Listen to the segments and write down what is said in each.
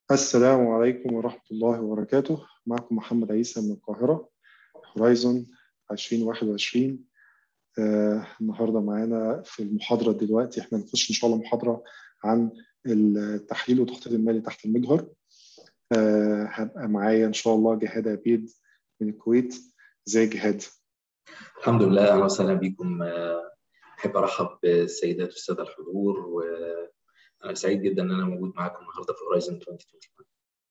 السلام عليكم ورحمة الله وبركاته معكم محمد عيسى من القاهرة هورايزون 2021 آه النهاردة معانا في المحاضرة دلوقتي احنا نخش إن شاء الله محاضرة عن التحليل والتخطيط المالي تحت المجهر آه هبقى معايا إن شاء الله جهاد عبيد من الكويت ازيك جهاد؟ الحمد لله أهلا وسهلا بكم أحب أرحب بالسيدات والسادة الحضور و انا سعيد جدا ان انا موجود معاكم النهارده في هورايزن 2021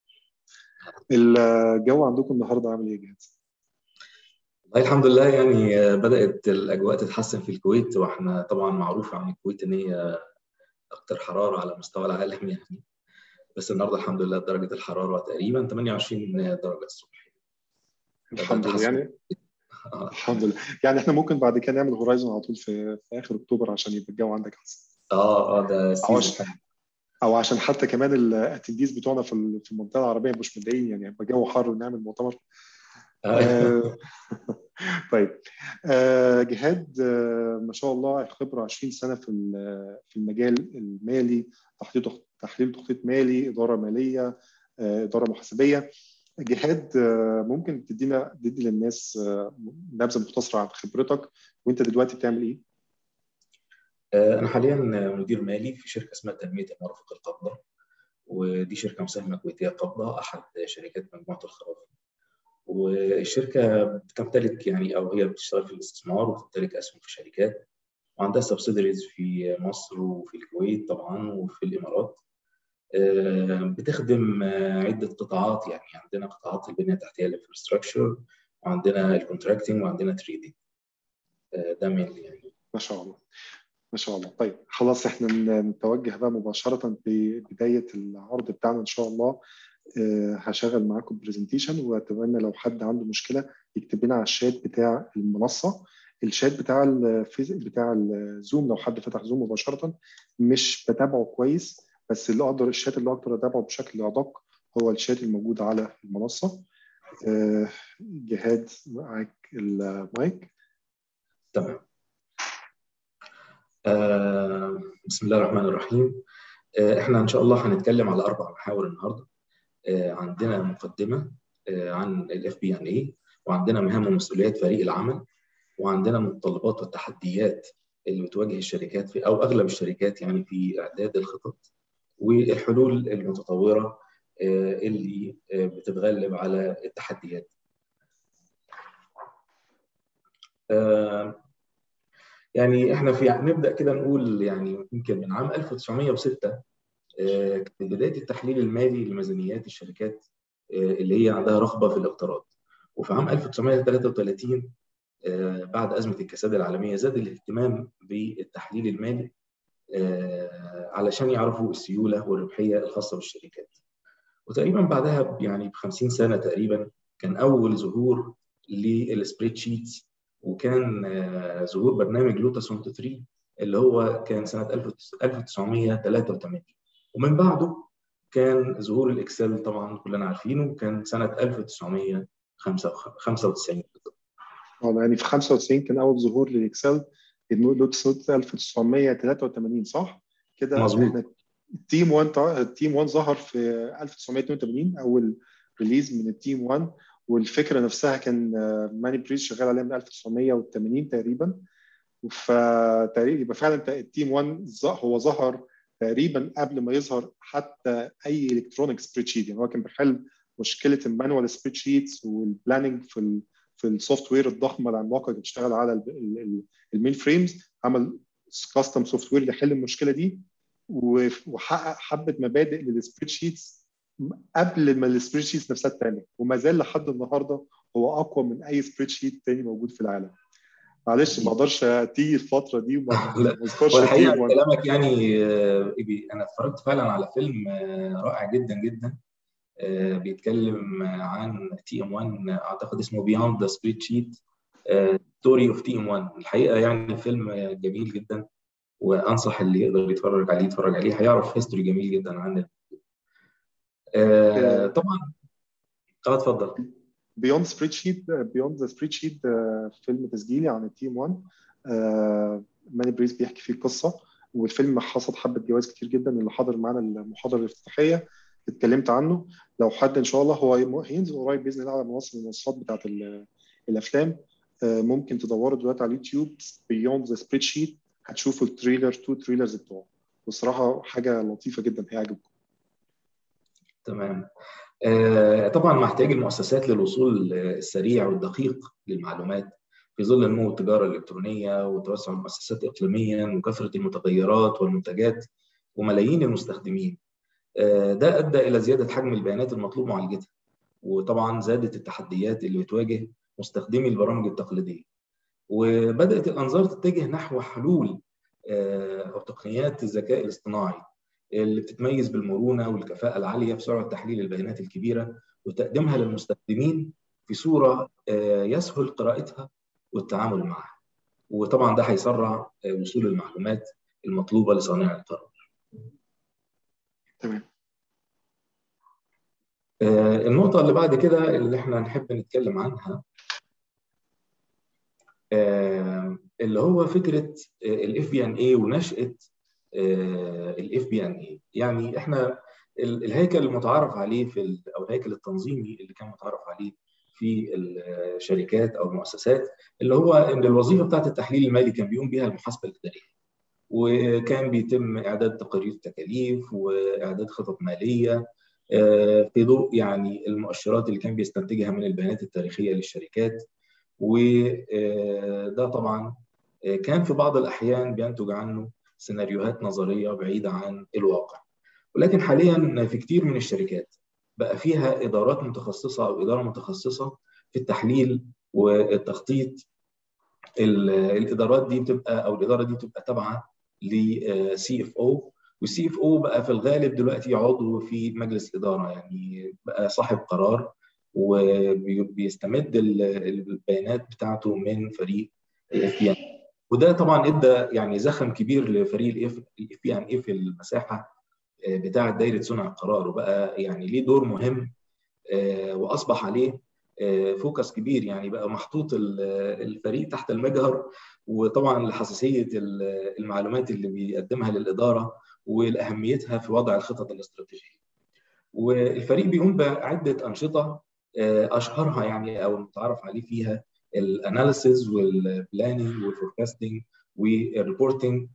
الجو عندكم النهارده عامل ايه يا جهاد؟ والله الحمد لله يعني بدات الاجواء تتحسن في الكويت واحنا طبعا معروف عن الكويت ان هي اكثر حراره على مستوى العالم يعني بس النهارده الحمد لله درجه الحراره تقريبا 28 درجه الصبح الحمد لله يعني الحمد لله يعني احنا ممكن بعد كده نعمل هورايزون على طول في, في اخر اكتوبر عشان يبقى الجو عندك احسن اه اه ده أو عشان, او عشان حتى كمان الاتنديز بتوعنا في في المنطقه العربيه مش متضايقين يعني يبقى جو حر ونعمل مؤتمر آه طيب آه جهاد آه ما شاء الله خبره 20 سنه في في المجال المالي تحليل تحليل تخطيط مالي اداره ماليه اداره محاسبيه جهاد ممكن تدينا تدي للناس نبذه مختصره عن خبرتك وانت دلوقتي بتعمل ايه؟ أنا حاليا مدير مالي في شركة اسمها تنمية المرافق القابضة ودي شركة مساهمة كويتية قابضة أحد شركات مجموعة الخرافة والشركة بتمتلك يعني أو هي بتشتغل في الاستثمار وتمتلك أسهم في شركات وعندها سبسيدريز في مصر وفي الكويت طبعا وفي الإمارات بتخدم عدة قطاعات يعني عندنا قطاعات البنية التحتية الانفراستراكشر وعندنا الكونتراكتنج وعندنا تريدنج ده من يعني ما شاء الله ما شاء الله طيب خلاص احنا نتوجه بقى مباشرة ببداية العرض بتاعنا ان شاء الله أه هشغل معاكم برزنتيشن واتمنى لو حد عنده مشكلة يكتب لنا على الشات بتاع المنصة الشات بتاع الفيز بتاع الزوم لو حد فتح زوم مباشرة مش بتابعه كويس بس اللي اقدر الشات اللي اقدر اتابعه بشكل ادق هو الشات الموجود على المنصة أه جهاد معاك المايك تمام آه بسم الله الرحمن الرحيم آه احنا ان شاء الله هنتكلم على اربع محاور النهارده آه عندنا مقدمه عن الاف بي ان اي وعندنا مهام ومسؤوليات فريق العمل وعندنا المتطلبات والتحديات اللي بتواجه الشركات في او اغلب الشركات يعني في اعداد الخطط والحلول المتطوره اللي بتتغلب على التحديات يعني احنا في نبدا كده نقول يعني يمكن من عام 1906 كانت بدايه التحليل المالي لميزانيات الشركات اللي هي عندها رغبه في الاقتراض وفي عام 1933 بعد ازمه الكساد العالميه زاد الاهتمام بالتحليل المالي علشان يعرفوا السيوله والربحيه الخاصه بالشركات وتقريبا بعدها يعني ب 50 سنه تقريبا كان اول ظهور للسبريد شيتس وكان ظهور برنامج لوتس 3 اللي هو كان سنه 1983 ومن بعده كان ظهور الاكسل طبعا كلنا عارفينه كان سنه 1995 اه يعني في 95 كان اول ظهور للاكسل لوتس 1983 صح؟ كده مظبوط التيم 1 التيم 1 ظهر في 1982 اول ريليز من التيم 1 والفكره نفسها كان ماني بريز شغال عليها من 1980 تقريبا فتقريبا يبقى فعلا التيم 1 هو ظهر تقريبا قبل ما يظهر حتى اي الكترونيك سبريد شيت يعني هو كان بيحل مشكله المانوال سبريد شيتس والبلاننج في ال في السوفت وير الضخمه العملاقه اللي بتشتغل على المين فريمز عمل كاستم سوفت وير يحل المشكله دي وحقق حبه مبادئ للسبريد شيتس قبل ما السبريد شيتس نفسها تعمل وما زال لحد النهارده هو اقوى من اي سبريد شيت تاني موجود في العالم معلش ما اقدرش تيجي الفتره دي وما اذكرش الحقيقه كلامك يعني انا اتفرجت فعلا على فيلم رائع جدا جدا بيتكلم عن تي ام 1 اعتقد اسمه بيوند ذا سبريد شيت ستوري اوف تي ام 1 الحقيقه يعني فيلم جميل جدا وانصح اللي يقدر يتفرج عليه يتفرج عليه هيعرف هيستوري جميل جدا عن آه طبعا اه اتفضل بيوند سبريد شيت بيوند ذا سبريد شيت فيلم تسجيلي عن التيم 1 آه ماني بريز بيحكي فيه القصه والفيلم حصد حبه جوائز كتير جدا اللي حضر معانا المحاضره الافتتاحيه اتكلمت عنه لو حد ان شاء الله هو هينزل قريب باذن الله على منصه من المنصات بتاعت الافلام ممكن تدوروا دلوقتي على اليوتيوب بيوند ذا سبريد شيت هتشوفوا التريلر تو تريلرز بتوعه بصراحه حاجه لطيفه جدا هيعجبكم تمام آه طبعا مع احتياج المؤسسات للوصول السريع والدقيق للمعلومات في ظل نمو التجاره الالكترونيه وتوسع المؤسسات اقليميا وكثره المتغيرات والمنتجات وملايين المستخدمين آه ده ادى الى زياده حجم البيانات المطلوب معالجتها وطبعا زادت التحديات اللي بتواجه مستخدمي البرامج التقليديه وبدات الانظار تتجه نحو حلول او تقنيات الذكاء الاصطناعي اللي بتتميز بالمرونه والكفاءه العاليه في سرعه تحليل البيانات الكبيره وتقديمها للمستخدمين في صوره يسهل قراءتها والتعامل معها وطبعا ده هيسرع وصول المعلومات المطلوبه لصانع القرار تمام النقطة اللي بعد كده اللي احنا نحب نتكلم عنها اللي هو فكرة الاف بي ان اي ونشأة الاف بي ان اي يعني احنا الهيكل المتعارف عليه في او الهيكل التنظيمي اللي كان متعارف عليه في الشركات او المؤسسات اللي هو ان الوظيفه بتاعت التحليل المالي كان بيقوم بها المحاسبه الاداريه وكان بيتم اعداد تقارير تكاليف واعداد خطط ماليه في ضوء يعني المؤشرات اللي كان بيستنتجها من البيانات التاريخيه للشركات وده طبعا كان في بعض الاحيان بينتج عنه سيناريوهات نظريه بعيده عن الواقع ولكن حاليا في كتير من الشركات بقى فيها ادارات متخصصه او اداره متخصصه في التحليل والتخطيط الادارات دي بتبقى او الاداره دي بتبقى تابعه لسي اف او والسي اف او بقى في الغالب دلوقتي عضو في مجلس اداره يعني بقى صاحب قرار وبيستمد البيانات بتاعته من فريق الاف بي ان وده طبعا ادى يعني زخم كبير لفريق الاف بي ان اي في المساحه بتاعه دايره صنع القرار وبقى يعني ليه دور مهم واصبح عليه فوكس كبير يعني بقى محطوط الفريق تحت المجهر وطبعا لحساسيه المعلومات اللي بيقدمها للاداره ولاهميتها في وضع الخطط الاستراتيجيه. والفريق بيقوم بعده انشطه اشهرها يعني او المتعارف عليه فيها الاناليسز والبلاننج والفوركاستنج والريبورتنج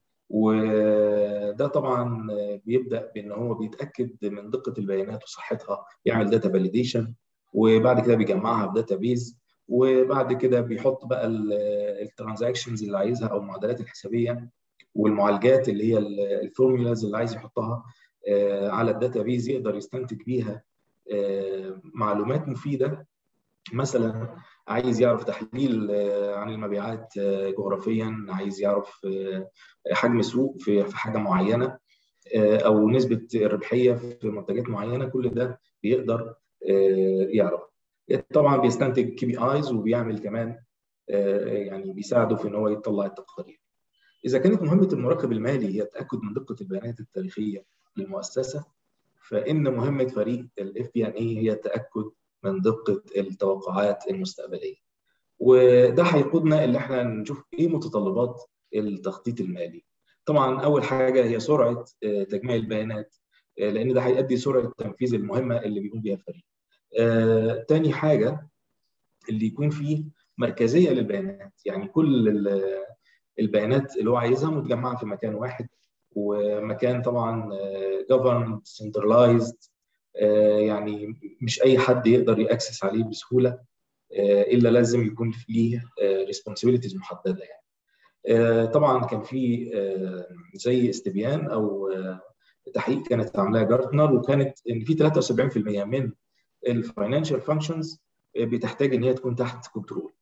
وده طبعا بيبدا بان هو بيتاكد من دقه البيانات وصحتها يعمل داتا فاليديشن وبعد كده بيجمعها في داتا بيز وبعد كده بيحط بقى الترانزاكشنز اللي عايزها او المعادلات الحسابيه والمعالجات اللي هي الفورمولاز اللي عايز يحطها على الداتا بيز يقدر يستنتج بيها معلومات مفيده مثلا عايز يعرف تحليل عن المبيعات جغرافيا عايز يعرف حجم سوق في حاجه معينه او نسبه الربحيه في منتجات معينه كل ده بيقدر يعرف طبعا بيستنتج كي بي ايز وبيعمل كمان يعني بيساعده في ان هو يطلع التقارير اذا كانت مهمه المراقب المالي هي التاكد من دقه البيانات التاريخيه للمؤسسه فان مهمه فريق الاف بي ان اي هي التاكد من دقه التوقعات المستقبليه وده هيقودنا اللي احنا نشوف ايه متطلبات التخطيط المالي طبعا اول حاجه هي سرعه تجميع البيانات لان ده هيؤدي سرعه تنفيذ المهمه اللي بيقوم بيها الفريق آه، تاني حاجه اللي يكون فيه مركزيه للبيانات يعني كل البيانات اللي هو عايزها متجمعه في مكان واحد ومكان طبعا governed centralized يعني مش اي حد يقدر ياكسس عليه بسهوله الا لازم يكون فيه responsibilities محدده يعني طبعا كان في زي استبيان او تحقيق كانت عاملاه جارتنر وكانت ان في 73% من الفاينانشال فانكشنز بتحتاج ان هي تكون تحت كنترول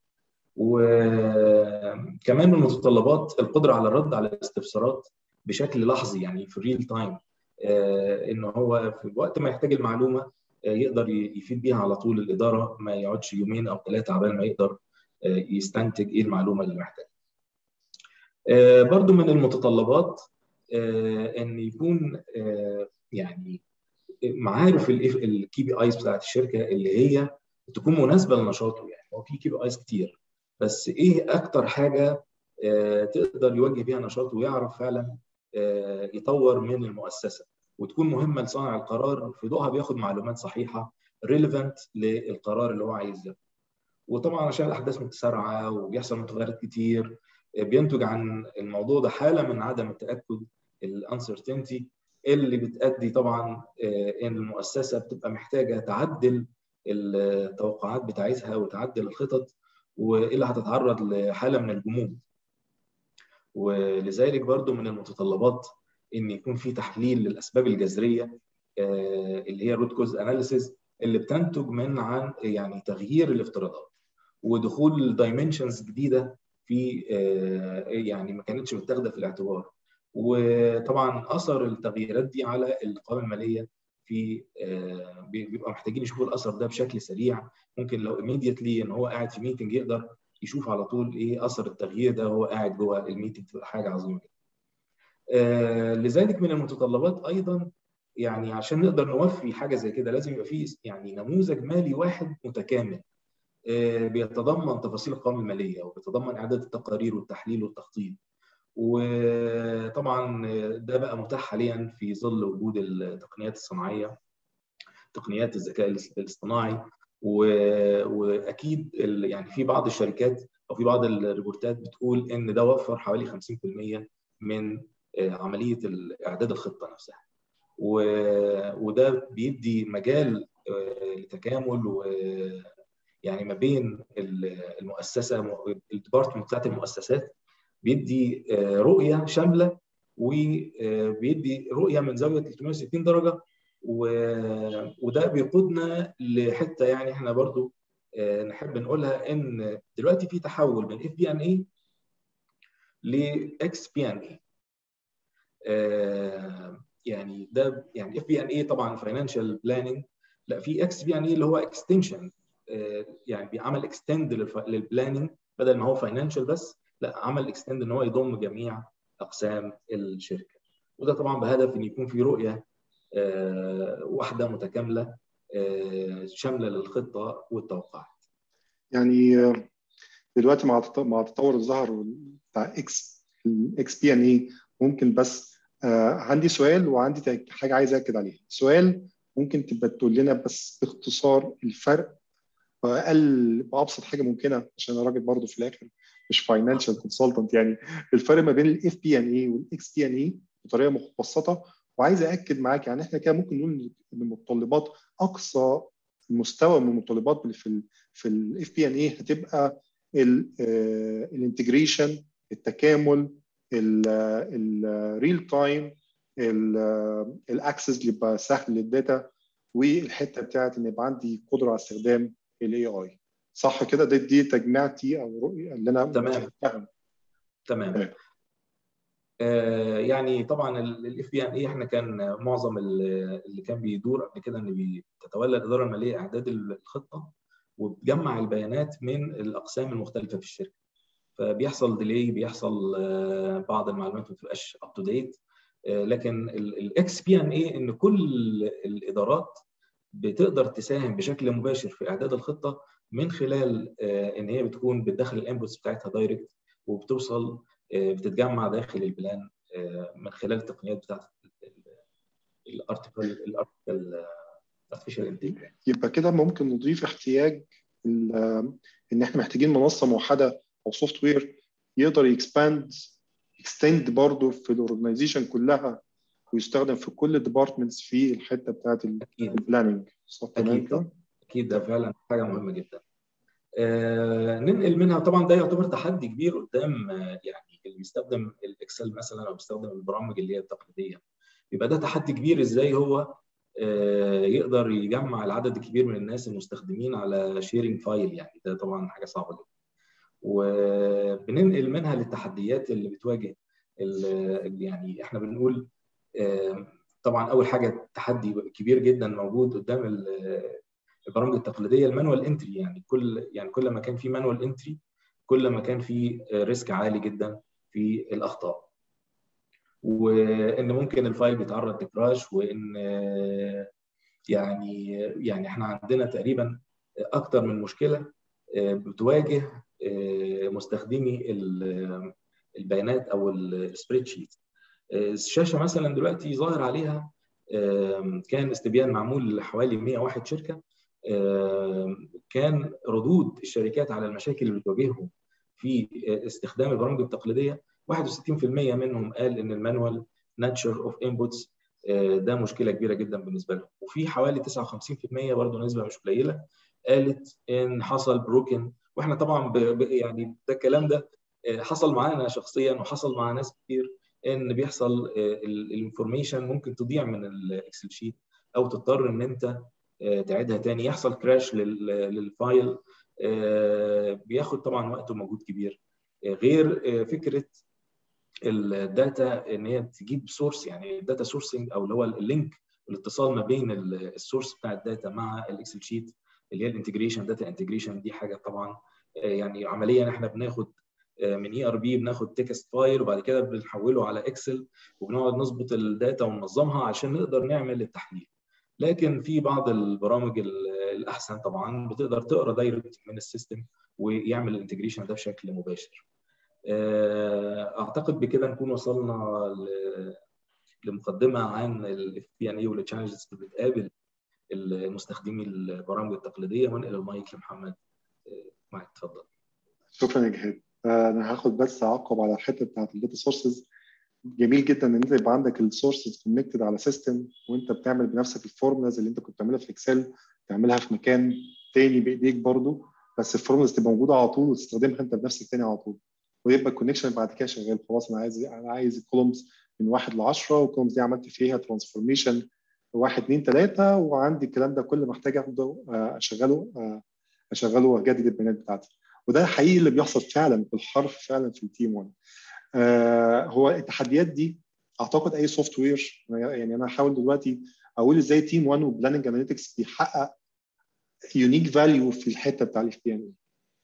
وكمان من المتطلبات القدره على الرد على الاستفسارات بشكل لحظي يعني في ريل تايم ان هو في وقت ما يحتاج المعلومه يقدر يفيد بيها على طول الاداره ما يقعدش يومين او ثلاثه عبال ما يقدر يستنتج ايه المعلومه اللي محتاجها. برضو من المتطلبات ان يكون يعني معارف الكي بي ايز بتاعت الشركه اللي هي تكون مناسبه لنشاطه يعني هو في كي بي ايز كتير بس ايه اكتر حاجه تقدر يوجه بيها نشاطه ويعرف فعلا يطور من المؤسسه وتكون مهمه لصانع القرار في ضوءها بياخد معلومات صحيحه ريليفنت للقرار اللي هو عايز ياخده. وطبعا عشان الاحداث متسارعه وبيحصل متغيرات كتير بينتج عن الموضوع ده حاله من عدم التاكد الانسرتينتي اللي بتؤدي طبعا ان المؤسسه بتبقى محتاجه تعدل التوقعات بتاعتها وتعدل الخطط والا هتتعرض لحاله من الجمود ولذلك برضو من المتطلبات ان يكون في تحليل للاسباب الجذريه اللي هي روت كوز اناليسيز اللي بتنتج من عن يعني تغيير الافتراضات ودخول دايمنشنز جديده في يعني ما كانتش متاخده في الاعتبار وطبعا اثر التغييرات دي على القوائم الماليه في بيبقى محتاجين يشوفوا الاثر ده بشكل سريع ممكن لو immediately ان هو قاعد في ميتنج يقدر يشوف على طول ايه اثر التغيير ده وهو قاعد جوه الميتنج تبقى حاجه عظيمه جدا. لذلك من المتطلبات ايضا يعني عشان نقدر نوفي حاجه زي كده لازم يبقى فيه يعني نموذج مالي واحد متكامل بيتضمن تفاصيل القوائم الماليه وبيتضمن اعداد التقارير والتحليل والتخطيط وطبعا ده بقى متاح حاليا في ظل وجود التقنيات الصناعيه تقنيات الذكاء الاصطناعي واكيد يعني في بعض الشركات او في بعض الريبورتات بتقول ان ده وفر حوالي 50% من عمليه اعداد الخطه نفسها وده بيدي مجال لتكامل و يعني ما بين المؤسسه الديبارتمنت بتاعت المؤسسات بيدي رؤيه شامله وبيدي رؤيه من زاويه 360 درجه وده بيقودنا لحته يعني احنا برضو نحب نقولها ان دلوقتي في تحول من اف بي ان اي لاكس بي ان اي يعني ده يعني اف بي ان اي طبعا فاينانشال بلاننج لا في اكس بي ان اي اللي هو اكستنشن يعني بيعمل اكستند للبلاننج بدل ما هو فاينانشال بس لا عمل اكستند ان هو يضم جميع اقسام الشركه وده طبعا بهدف ان يكون في رؤيه واحده متكامله شامله للخطه والتوقعات. يعني دلوقتي مع مع تطور الظهر بتاع اكس الاكس بي ان اي ممكن بس عندي سؤال وعندي حاجه عايز اكد عليها. سؤال ممكن تبقى تقول لنا بس باختصار الفرق اقل بابسط حاجه ممكنه عشان انا راجل برضه في الاخر مش فاينانشال كونسلتنت يعني الفرق ما بين الاف بي ان اي والاكس بي ان اي بطريقه مبسطه وعايز اكد معاك يعني احنا كده ممكن نقول ان المتطلبات اقصى مستوى من المتطلبات اللي في ال في الاف بي ان اي هتبقى الانتجريشن التكامل الريل تايم الاكسس اللي يبقى سهل للداتا والحته بتاعت ان يبقى عندي قدره على استخدام الاي اي صح كده دي, دي تجميعتي او رؤيه اللي انا تمام فاهم تمام آه يعني طبعا الاف بي ان اي احنا كان معظم اللي كان بيدور قبل كده ان بتتولى الاداره الماليه اعداد الخطه وبتجمع البيانات من الاقسام المختلفه في الشركه فبيحصل ديلي بيحصل آه بعض المعلومات ما بتبقاش اب تو ديت لكن الاكس بي ان اي ان كل الادارات بتقدر تساهم بشكل مباشر في اعداد الخطه من خلال ان هي بتكون بتدخل الانبوتس بتاعتها دايركت وبتوصل بتتجمع داخل البلان من خلال التقنيات بتاعت الارتكل الارتكل ارتفيشال انتليجنس يبقى كده ممكن نضيف احتياج ان احنا محتاجين منصه موحده او سوفت وير يقدر يكسباند اكستند برضه في الاورجنايزيشن كلها ويستخدم في كل الديبارتمنتس في الحته بتاعت البلاننج صح اكيد اكيد ده فعلا حاجه مهمه جدا آه ننقل منها طبعا ده يعتبر تحدي كبير قدام آه يعني اللي بيستخدم الاكسل مثلا او بيستخدم البرامج اللي هي التقليديه يبقى ده تحدي كبير ازاي هو آه يقدر يجمع العدد الكبير من الناس المستخدمين على شيرنج فايل يعني ده طبعا حاجه صعبه جدا وبننقل منها للتحديات اللي بتواجه اللي يعني احنا بنقول طبعا اول حاجه تحدي كبير جدا موجود قدام البرامج التقليديه المانوال انتري يعني كل يعني كل ما كان في مانوال انتري كل ما كان في ريسك عالي جدا في الاخطاء وان ممكن الفايل بيتعرض لكراش وان يعني يعني احنا عندنا تقريبا اكتر من مشكله بتواجه مستخدمي البيانات او السبريد شيت الشاشه مثلا دلوقتي ظاهر عليها كان استبيان معمول لحوالي 101 شركه كان ردود الشركات على المشاكل اللي بتواجههم في استخدام البرامج التقليديه 61% منهم قال ان المانوال ناتشر اوف انبوتس ده مشكله كبيره جدا بالنسبه لهم وفي حوالي 59% برضه نسبه مش قليله قالت ان حصل بروكن واحنا طبعا ب... ب... يعني ده الكلام ده حصل معانا شخصيا وحصل مع ناس كتير ان بيحصل الانفورميشن ممكن تضيع من الاكسل شيت او تضطر ان انت تعيدها تاني يحصل كراش للفايل بياخد طبعا وقت ومجهود كبير غير فكره الداتا ان هي تجيب سورس يعني الداتا سورسنج او اللي هو اللينك الاتصال ما بين السورس بتاع الداتا مع الاكسل شيت اللي هي الانتجريشن داتا انتجريشن دي حاجه طبعا يعني عمليا احنا بناخد من اي ار بي بناخد تكست فايل وبعد كده بنحوله على اكسل وبنقعد نظبط الداتا وننظمها عشان نقدر نعمل التحليل لكن في بعض البرامج الاحسن طبعا بتقدر تقرا دايركت من السيستم ويعمل الانتجريشن ده بشكل مباشر اعتقد بكده نكون وصلنا لمقدمه عن الاف بي ان اي والتشالنجز اللي بتقابل المستخدمي البرامج التقليديه وانقل المايك لمحمد معك اتفضل شكرا يا جهاد انا هاخد بس اعقب على الحته بتاعت الداتا سورسز جميل جدا ان انت يبقى عندك السورسز كونكتد على سيستم وانت بتعمل بنفسك الفورمولاز اللي انت كنت بتعملها في اكسل تعملها في مكان تاني بايديك برضو بس الفورمولاز تبقى موجوده على طول وتستخدمها انت بنفسك تاني على طول ويبقى الكونكشن بعد كده شغال خلاص انا عايز انا عايز الكولومز من واحد ل 10 والكولومز دي عملت فيها ترانسفورميشن واحد اثنين ثلاثه وعندي الكلام ده كل ما محتاج اخده اشغله اشغله واجدد البيانات بتاعتي وده حقيقي اللي بيحصل فعلا بالحرف فعلا في التيم 1 آه هو التحديات دي اعتقد اي سوفت وير يعني انا هحاول دلوقتي اقول ازاي تيم 1 وبلاننج اناليتكس بيحقق يونيك فاليو في الحته بتاع الاف بي ان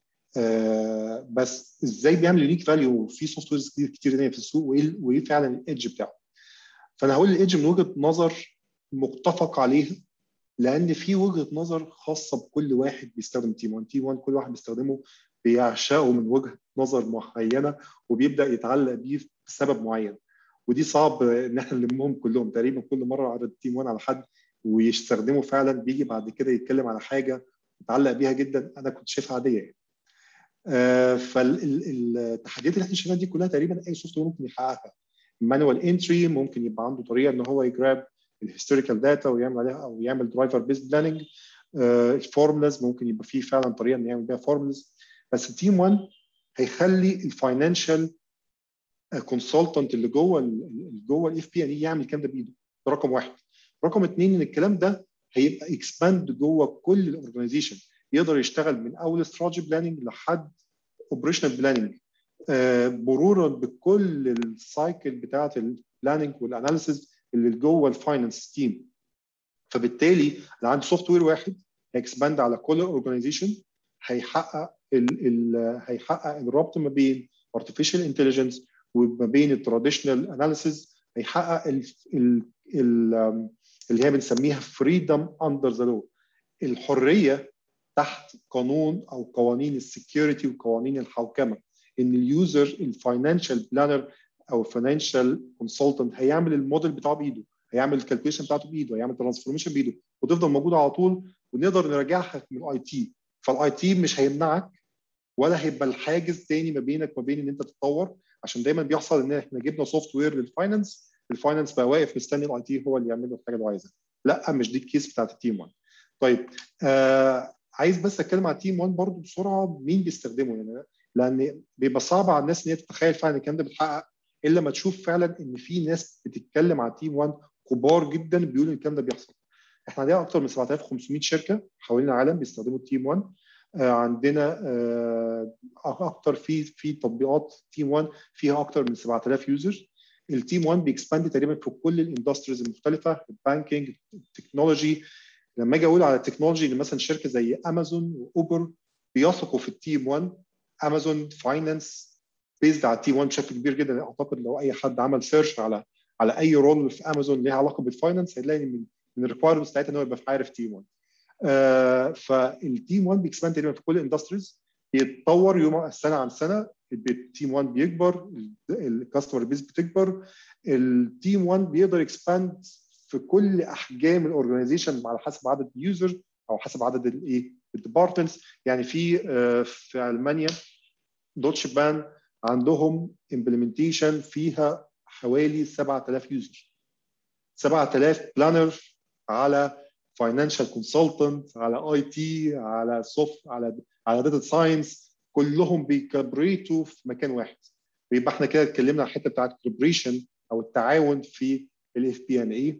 آه بس ازاي بيعمل يونيك فاليو في سوفت ويرز كتير كتير تانية في السوق وايه وايه فعلا الايدج بتاعه فانا هقول الايدج من وجهه نظر متفق عليها لان في وجهه نظر خاصه بكل واحد بيستخدم تيم 1 تيم 1 كل واحد بيستخدمه بيعشقه من وجهه نظر معينه وبيبدا يتعلق بيه بسبب معين ودي صعب ان احنا نلمهم كلهم تقريبا كل مره عرض تيم 1 على حد ويستخدمه فعلا بيجي بعد كده يتكلم على حاجه متعلق بيها جدا انا كنت شايفها عاديه يعني. آه فالتحديات اللي احنا شايفينها دي كلها تقريبا اي سوفت وير ممكن يحققها المانوال انتري ممكن يبقى عنده طريقه ان هو يجراب الهيستوريكال داتا ويعمل عليها او يعمل درايفر بيست بلاننج الفورمولاز ممكن يبقى فيه فعلا طريقه ان يعمل بيها فورمولاز بس تيم 1 هيخلي الفاينانشال كونسلتنت اللي جوه جوه الاف بي ان يعمل الكلام ده بايده ده رقم واحد رقم اثنين ان الكلام ده هيبقى اكسباند جوه كل الاورجنايزيشن يقدر يشتغل من اول استراتيجي بلاننج لحد اوبريشنال بلاننج مرورا بكل السايكل بتاعه البلاننج والاناليسيز اللي جوه الفاينانس تيم فبالتالي لو عندي سوفت وير واحد هيكسباند على كل اورجنايزيشن هيحقق ال ال هيحقق الربط ما بين artificial intelligence وما بين التراديشنال اناليسيز هيحقق ال ال ال اللي هي بنسميها freedom under the law الحريه تحت قانون او قوانين السكيورتي وقوانين الحوكمه ان اليوزر الفاينانشال بلانر او الفاينانشال كونسلتنت هيعمل الموديل بتاعه بايده هيعمل الكالكوليشن بتاعته بايده هيعمل ترانسفورميشن بايده وتفضل موجوده على طول ونقدر نراجعها من الاي تي فالاي تي مش هيمنعك ولا هيبقى الحاجز تاني ما بينك وما بين ان انت تتطور عشان دايما بيحصل ان احنا جبنا سوفت وير للفاينانس الفاينانس بقى واقف مستني الاي تي هو اللي يعمل له الحاجه اللي عايزها لا مش دي الكيس بتاعت التيم 1 طيب آه عايز بس اتكلم على التيم 1 برضو بسرعه مين بيستخدمه يعني لان بيبقى صعب على الناس ان هي تتخيل فعلا الكلام ده بيتحقق الا لما تشوف فعلا ان في ناس بتتكلم على تيم 1 كبار جدا بيقولوا ان الكلام ده بيحصل احنا عندنا اكثر من 7500 شركه حوالين العالم بيستخدموا التيم 1 آه عندنا آه اكثر في في تطبيقات تيم 1 فيها اكثر من 7000 يوزر التيم 1 بيكسباند تقريبا في كل الاندستريز المختلفه البانكينج التكنولوجي لما اجي اقول على التكنولوجي ان مثلا شركه زي امازون واوبر بيثقوا في التيم 1 امازون فاينانس بيزد على التيم 1 بشكل كبير جدا اعتقد لو اي حد عمل سيرش على على اي رول في امازون ليها علاقه بالفاينانس هيلاقي من من الريكوايرمنتس بتاعتها ان هو يبقى عارف تيم 1 آه فالتيم 1 بيكسباند تقريبا في كل الاندستريز بيتطور يوم سنه عن سنه التيم 1 بيكبر الكاستمر بيز بتكبر التيم 1 بيقدر يكسباند في كل احجام الاورجنايزيشن على حسب عدد اليوزر او حسب عدد الايه الديبارتمنتس يعني في في المانيا دوتش بان عندهم امبلمنتيشن فيها حوالي 7000 يوزر 7000 بلانر على فاينانشال كونسلتنت على اي تي على سوفت على على داتا ساينس كلهم بيكبريتوا في مكان واحد يبقى احنا كده اتكلمنا عن الحته بتاعت كولابريشن او التعاون في الاف بي ان اي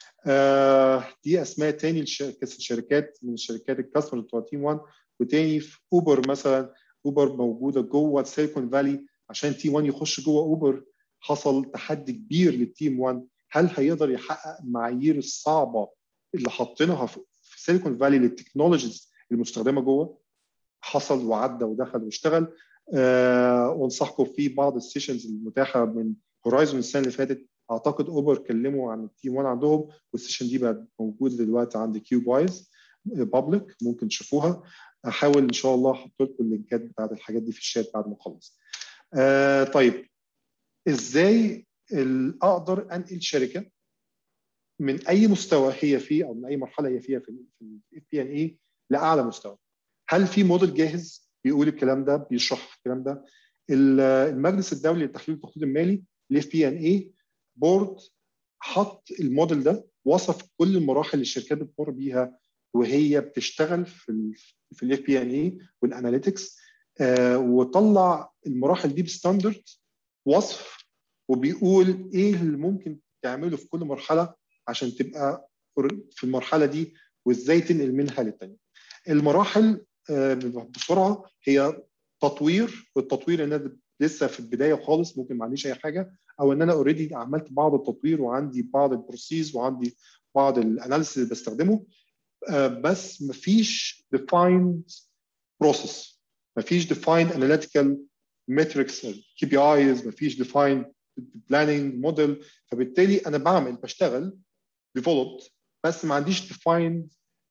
دي اسماء تاني الشركات من الشركات الكاستمر بتوع تيم 1 وتاني في اوبر مثلا اوبر موجوده جوه سيليكون فالي عشان تيم 1 يخش جوه اوبر حصل تحدي كبير للتيم 1 هل هيقدر يحقق المعايير الصعبه اللي حاطينها في سيليكون فالي للتكنولوجيز المستخدمه جوه حصل وعدى ودخل واشتغل أه وانصحكم في بعض السيشنز المتاحه من هورايزون السنه اللي فاتت اعتقد اوبر كلموا عن التيم 1 عندهم والسيشن دي بقت موجوده دلوقتي عند كيوب وايز بابليك ممكن تشوفوها احاول ان شاء الله احط لكم اللينكات بتاعت الحاجات دي في الشات بعد ما اخلص. آه طيب ازاي اقدر انقل شركه من اي مستوى هي فيه او من اي مرحله هي فيها في الاف بي ان اي لاعلى مستوى؟ هل في موديل جاهز بيقول الكلام ده بيشرح الكلام ده؟ المجلس الدولي للتحليل والتخطيط المالي الاف بي ان اي بورد حط الموديل ده وصف كل المراحل اللي الشركات بتمر بيها وهي بتشتغل في ال في الاف بي ان اي والاناليتكس آه وطلع المراحل دي بستاندرد وصف وبيقول ايه اللي ممكن تعمله في كل مرحله عشان تبقى في المرحله دي وازاي تنقل منها للثانيه. المراحل آه بسرعه هي تطوير والتطوير ان انا لسه في البدايه خالص ممكن ما عنديش اي حاجه او ان انا اوريدي عملت بعض التطوير وعندي بعض البروسيس وعندي بعض الاناليسيس اللي بستخدمه بس مفيش defined process مفيش defined analytical metrics كي بي ايز مفيش defined planning model فبالتالي انا بعمل بشتغل developed بس ما عنديش defined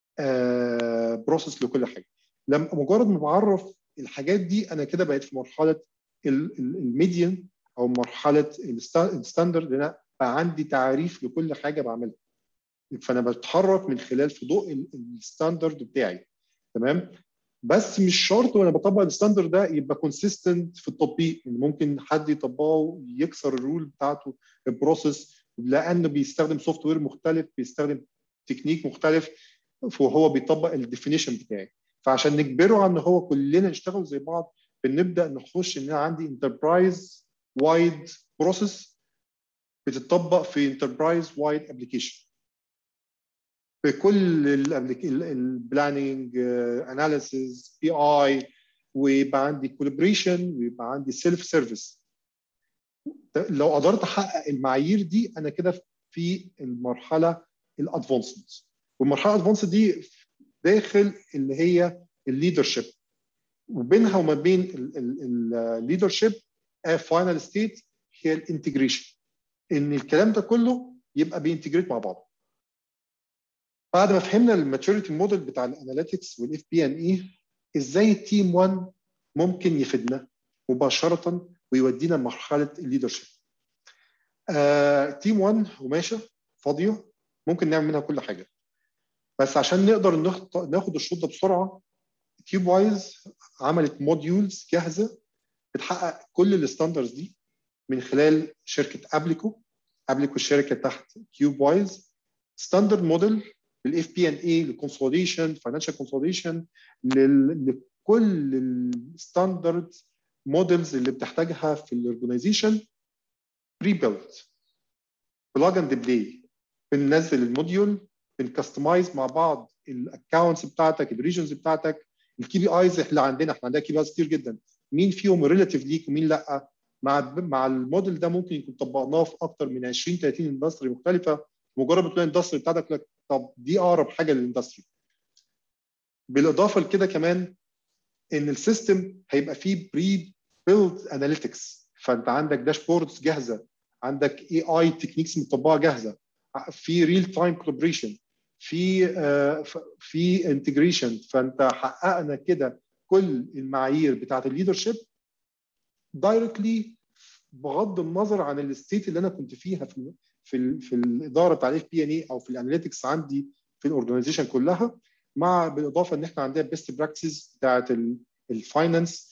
uh, process لكل حاجه لما مجرد ما بعرف الحاجات دي انا كده بقيت في مرحله الميديان او مرحله الستاندرد انا بقى عندي تعريف لكل حاجه بعملها فانا بتحرك من خلال في ضوء الستاندرد بتاعي تمام بس مش شرط وانا بطبق الستاندرد ده يبقى كونسيستنت في التطبيق يعني ممكن حد يطبقه ويكسر الرول بتاعته البروسيس لانه بيستخدم سوفت وير مختلف بيستخدم تكنيك مختلف وهو بيطبق الديفينيشن بتاعي فعشان نجبره على ان هو كلنا نشتغل زي بعض بنبدا نخش ان انا عندي انتربرايز وايد بروسيس بتطبق في انتربرايز وايد ابلكيشن بكل البلاننج اناليسيز بي اي ويبقى عندي كولابريشن ويبقى عندي سيلف سيرفيس لو قدرت احقق المعايير دي انا كده في المرحله الادفانسد والمرحله الادفانسد دي داخل اللي هي الليدرشيب وبينها وما بين الليدرشيب فاينل ستيت هي الانتجريشن ان الكلام ده كله يبقى بينتجريت مع بعض بعد ما فهمنا الماتوريتي موديل بتاع الاناليتكس والاف بي ان اي ازاي التيم 1 ممكن يفيدنا مباشره ويودينا لمرحله الليدرشيب آه، تيم 1 قماشه فاضيه ممكن نعمل منها كل حاجه بس عشان نقدر ناخد الشوط ده بسرعه كيوب وايز عملت موديولز جاهزه بتحقق كل الستاندرز دي من خلال شركه ابليكو ابليكو الشركه تحت كيوب وايز ستاندرد موديل للاف بي ان اي للكونسوليديشن فاينانشال كونسوليديشن لكل الستاندرد موديلز اللي بتحتاجها في الاورجنايزيشن بري بيلت بلاج اند بلاي بننزل الموديول بنكستمايز مع بعض الاكونتس بتاعتك الريجنز بتاعتك الكي بي ايز اللي عندنا احنا عندنا كي بي ايز كتير جدا مين فيهم ريلاتيف ليك ومين لا مع مع الموديل ده ممكن يكون طبقناه في اكتر من 20 30 اندستري مختلفه مجرد ما تلاقي الاندستري بتاعتك لك طب دي اقرب حاجه للاندستري بالاضافه لكده كمان ان السيستم هيبقى فيه بري بيلد اناليتكس فانت عندك داشبوردز جاهزه عندك اي اي تكنيكس مطبقه جاهزه في ريل تايم كولابريشن في uh, في انتجريشن فانت حققنا كده كل المعايير بتاعت الليدرشيب دايركتلي بغض النظر عن الستيت اللي انا كنت فيها في في, في الاداره بتاع الاف بي ان اي او في الاناليتكس عندي في الاورجنايزيشن كلها مع بالاضافه ان احنا عندنا بيست براكتسز بتاعت الفاينانس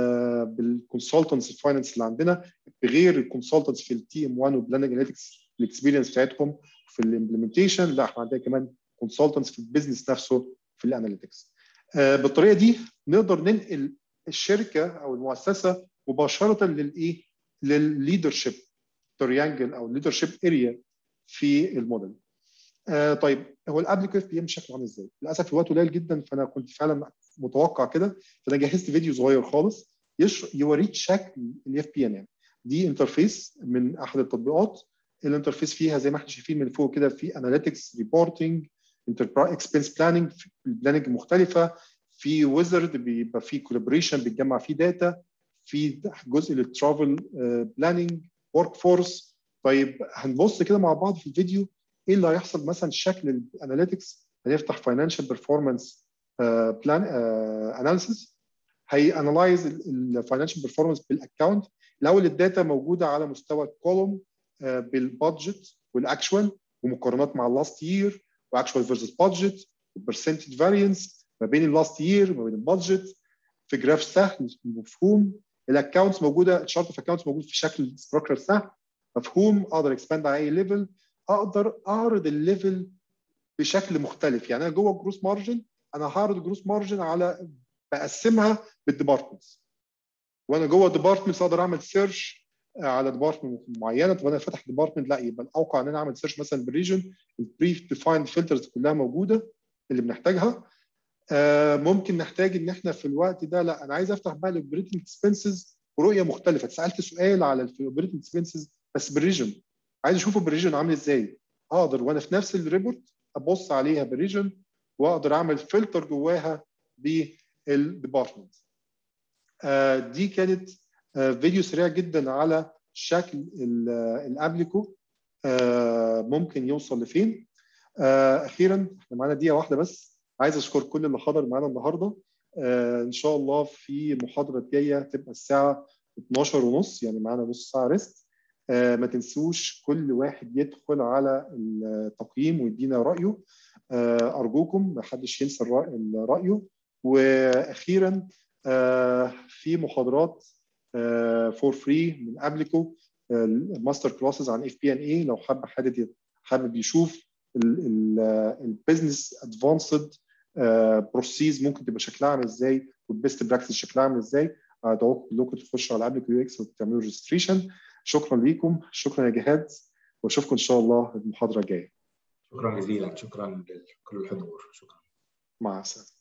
بالكونسلتنتس الفاينانس اللي عندنا بغير الكونسلتنتس في التي ام 1 وبلاننج اناليتكس الاكسبيرينس بتاعتهم في الامبلمنتيشن لا احنا عندنا كمان كونسلتنتس في البيزنس نفسه في الاناليتكس بالطريقه دي نقدر ننقل الشركه او المؤسسه مباشره للايه للليدرشيب تريانجل او ليدرشيب اريا في الموديل آه طيب هو الابليك اف بي ام شكله عامل ازاي؟ للاسف الوقت قليل جدا فانا كنت فعلا متوقع كده فانا جهزت فيديو صغير خالص يوريك شكل الاف بي ان دي انترفيس من احد التطبيقات الانترفيس فيها زي ما احنا شايفين من فوق كده في اناليتكس ريبورتنج اكسبنس بلاننج بلاننج مختلفه في ويزرد بيبقى فيه كولابوريشن بيتجمع فيه داتا في جزء للترافل بلاننج ورك فورس طيب هنبص كده مع بعض في الفيديو ايه اللي هيحصل مثلا شكل الاناليتكس هنفتح فاينانشال بيرفورمانس بلان اناليسيس هي انالايز الفاينانشال بيرفورمانس بالاكونت الاول الداتا موجوده على مستوى الكولوم بالبادجت والاكشوال ومقارنات مع اللاست يير واكشوال فيرسز بادجت والبرسنتج فارينس ما بين اللاست يير وما بين البادجت في جراف سهل مفهوم الاكونتس موجوده الشارت اوف اكونتس موجود في شكل ستراكشر سهل مفهوم اقدر اكسباند على اي ليفل اقدر اعرض الليفل بشكل مختلف يعني انا جوه الجروس مارجن انا هعرض الجروس مارجن على بقسمها بالديبارتمنتس وانا جوه الديبارتمنتس اقدر اعمل سيرش على ديبارتمنت معينه طب انا فاتح ديبارتمنت لا يبقى الاوقع ان انا اعمل سيرش مثلا بالريجن البريف ديفايند فلترز كلها موجوده اللي بنحتاجها آه ممكن نحتاج ان احنا في الوقت ده لا انا عايز افتح بقى الاوبريتنج اكسبنسز ورؤيه مختلفه سالت سؤال على الاوبريتنج اكسبنسز بس بالريجن عايز اشوفه بالريجن عامل ازاي اقدر وانا في نفس الريبورت ابص عليها بالريجن واقدر اعمل فلتر جواها بالديبارتمنت آه دي كانت آه فيديو سريع جدا على شكل الابليكو آه ممكن يوصل لفين اخيرا احنا معانا دقيقه واحده بس عايز اشكر كل اللي حضر معانا النهارده ان شاء الله في محاضره جايه تبقى الساعه 12 ونص يعني معانا نص ساعه ريست ما تنسوش كل واحد يدخل على التقييم ويدينا رايه ارجوكم ما حدش ينسى رايه واخيرا في محاضرات فور فري من ابليكو ماستر كلاسز عن اف بي ان اي لو حابب حد حابب يشوف البيزنس ادفانسد بروسيس ممكن تبقى شكلها عامل ازاي والبيست براكتس شكلها عامل ازاي ادعوكم كلكم تخشوا على ابليكو يو اكس وتعملوا ريجستريشن شكرا ليكم شكرا يا جهاد واشوفكم ان شاء الله المحاضره الجايه شكرا جزيلا شكرا لكل الحضور شكرا مع السلامه